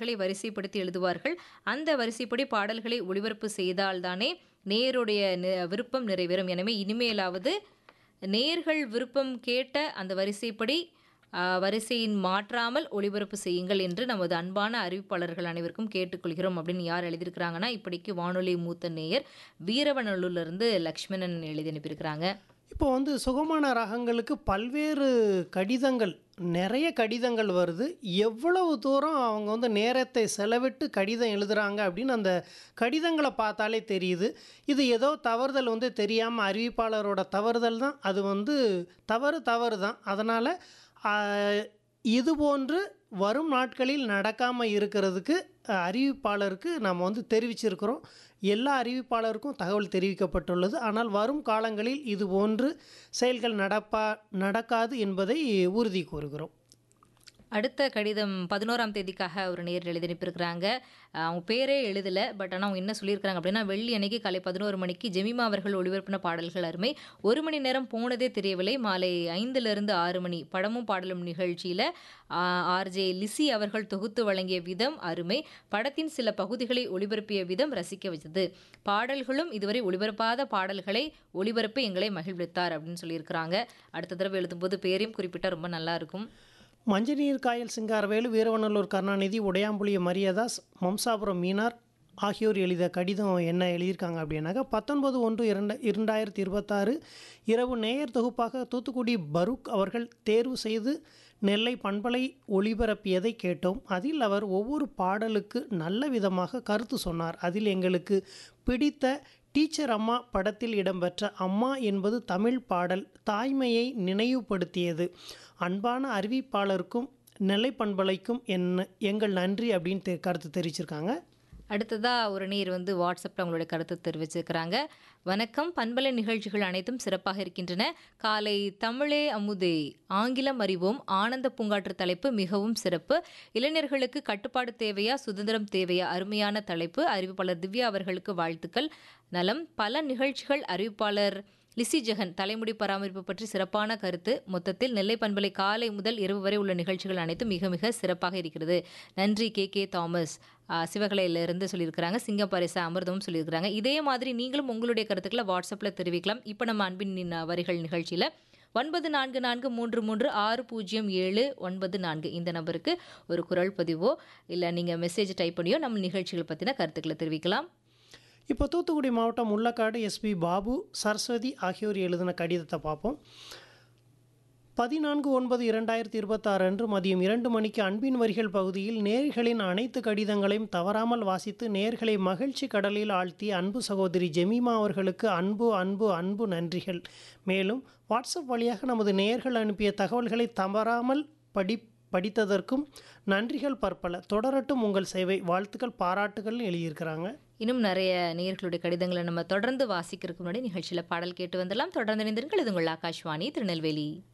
பாடல்களை வரிசைப்படுத்தி எழுதுவார்கள் அந்த வரிசைப்படி பாடல்களை ஒளிபரப்பு செய்தால்தானே நேருடைய நி- விருப்பம் நிறைவேறும் எனவே இனிமேலாவது நேர்கள் விருப்பம் கேட்ட அந்த வரிசைப்படி ஆ, வரிசையின் மாற்றாமல் ஒளிபரப்பு செய்யுங்கள் என்று நமது அன்பான அறிவிப்பாளர்கள் அனைவருக்கும் கேட்டுக்கொள்கிறோம் அப்படின்னு யார் எழுதியிருக்கிறாங்கன்னா இப்படிக்கு வானொலி மூத்த நேயர் வீரவநல்லூர்ல இருந்து லக்ஷ்மணன் எழுதி அனுப்பியிருக்கிறாங்க இப்போ வந்து சுகமான ராகங்களுக்கு பல்வேறு கடிதங்கள் நிறைய கடிதங்கள் வருது எவ்வளவு தூரம் அவங்க வந்து நேரத்தை செலவிட்டு கடிதம் எழுதுகிறாங்க அப்படின்னு அந்த கடிதங்களை பார்த்தாலே தெரியுது இது ஏதோ தவறுதல் வந்து தெரியாமல் அறிவிப்பாளரோட தவறுதல் தான் அது வந்து தவறு தவறு தான் அதனால் இது போன்று வரும் நாட்களில் நடக்காமல் இருக்கிறதுக்கு அஹ், அறிவிப்பாளருக்கு நாம் வந்து தெரிவிச்சிருக்கிறோம் எல்லா அறிவிப்பாளருக்கும் தகவல் தெரிவிக்கப்பட்டுள்ளது ஆனால் வரும் காலங்களில் இது போன்று செயல்கள் நடப்பா நடக்காது என்பதை உறுதி கூறுகிறோம் அடுத்த கடிதம் பதினோராம் தேதிக்காக ஒரு நேர் எழுதி அனுப்பியிருக்கிறாங்க அஹ் அவங்க பேரே எழுதலை பட் ஆனால் அவங்க என்ன சொல்லியிருக்கிறாங்க அப்படின்னா வெள்ளி அன்னைக்கு காலை பதினோரு மணிக்கு ஜெமிமா அவர்கள் ஒளிபரப்பின பாடல்கள் அருமை ஒரு மணி நேரம் போனதே தெரியவில்லை மாலை ஐந்துலேருந்து ஆறு மணி படமும் பாடலும் நிகழ்ச்சியில் ஆர்ஜே லிசி அவர்கள் தொகுத்து வழங்கிய விதம் அருமை படத்தின் சில பகுதிகளை ஒளிபரப்பிய விதம் ரசிக்க வச்சது பாடல்களும் இதுவரை ஒளிபரப்பாத பாடல்களை ஒளிபரப்பு எங்களை மகிழ்வித்தார் அப்படின்னு சொல்லியிருக்கிறாங்க அடுத்த தடவை எழுதும்போது பேரையும் குறிப்பிட்டால் ரொம்ப நல்லா இருக்கும் மஞ்சநீர் காயல் சிங்காரவேலு வீரவநல்லூர் கருணாநிதி உடையாம்புலிய மரியாதாஸ் மம்சாபுரம் மீனார் ஆகியோர் எழுதிய கடிதம் என்ன எழுதியிருக்காங்க அப்படின்னாக்கா பத்தொன்பது ஒன்று இரண்டு இரண்டாயிரத்தி இருபத்தாறு இரவு நேயர் தொகுப்பாக தூத்துக்குடி பரூக் அவர்கள் தேர்வு செய்து நெல்லை பண்பலை ஒளிபரப்பியதை கேட்டோம் அதில் அவர் ஒவ்வொரு பாடலுக்கு நல்ல விதமாக கருத்து சொன்னார் அதில் எங்களுக்கு பிடித்த டீச்சர் அம்மா படத்தில் இடம்பெற்ற அம்மா என்பது தமிழ் பாடல் தாய்மையை நினைவுபடுத்தியது அன்பான அறிவிப்பாளருக்கும் நெல்லை பண்பலைக்கும் என்ன எங்கள் நன்றி அப்படின்னு தெ- கருத்து தெரிவிச்சிருக்காங்க அடுத்ததா ஒரு நீர் வந்து வாட்ஸ்அப்பில் அவங்களுடைய கருத்து தெரிவிச்சிருக்கிறாங்க வணக்கம் பண்பலை நிகழ்ச்சிகள் அனைத்தும் சிறப்பாக இருக்கின்றன காலை தமிழே அமுதே ஆங்கிலம் அறிவோம் ஆனந்த பூங்காற்று தலைப்பு மிகவும் சிறப்பு இளைஞர்களுக்கு கட்டுப்பாடு தேவையா சுதந்திரம் தேவையா அருமையான தலைப்பு அறிவிப்பாளர் திவ்யா அவர்களுக்கு வாழ்த்துக்கள் நலம் பல நிகழ்ச்சிகள் அறிவிப்பாளர் லிசி ஜெகன் தலைமுடி பராமரிப்பு பற்றி சிறப்பான கருத்து மொத்தத்தில் நெல்லை பண்பலை காலை முதல் இரவு வரை உள்ள நிகழ்ச்சிகள் அனைத்தும் மிக மிக சிறப்பாக இருக்கிறது நன்றி கே கே தாமஸ் ஆ, சிவகலையிலிருந்து சொல்லியிருக்கிறாங்க சிங்கப்பரிச அமிர்தமும் சொல்லியிருக்கிறாங்க இதே மாதிரி நீங்களும் உங்களுடைய கருத்துக்களை வாட்ஸ்அப்பில் தெரிவிக்கலாம் இப்போ நம்ம அன்பின் நின் வரிகள் நிகழ்ச்சியில் ஒன்பது நான்கு நான்கு மூன்று மூன்று ஆறு பூஜ்ஜியம் ஏழு ஒன்பது நான்கு இந்த நம்பருக்கு ஒரு குரல் பதிவோ இல்லை நீங்கள் மெசேஜ் டைப் பண்ணியோ நம்ம நிகழ்ச்சிகள் பற்றின கருத்துக்களை தெரிவிக்கலாம் இப்போ தூத்துக்குடி மாவட்டம் முள்ளக்காடு எஸ்பி பாபு சரஸ்வதி ஆகியோர் எழுதின கடிதத்தை பார்ப்போம் பதினான்கு ஒன்பது இரண்டாயிரத்தி இருபத்தாறு அன்று மதியம் இரண்டு மணிக்கு அன்பின் வரிகள் பகுதியில் நேர்களின் அனைத்து கடிதங்களையும் தவறாமல் வாசித்து நேர்களை மகிழ்ச்சி கடலில் ஆழ்த்திய அன்பு சகோதரி ஜெமீமா அவர்களுக்கு அன்பு அன்பு அன்பு நன்றிகள் மேலும் வாட்ஸ்அப் வழியாக நமது நேர்கள் அனுப்பிய தகவல்களை தவறாமல் படி படித்ததற்கும் நன்றிகள் பற்பல தொடரட்டும் உங்கள் சேவை வாழ்த்துக்கள் பாராட்டுகள் எழுதியிருக்கிறாங்க இன்னும் நிறைய நேயர்களுடைய கடிதங்களை நம்ம தொடர்ந்து வாசிக்கிறதுக்கு முன்னாடி நிகழ்ச்சியில் பாடல் கேட்டு வந்துடலாம் தொடர்ந்து இணைந்திருங்கள் இது உங்கள் ஆகாஷ்வாணி திருநெல்வேலி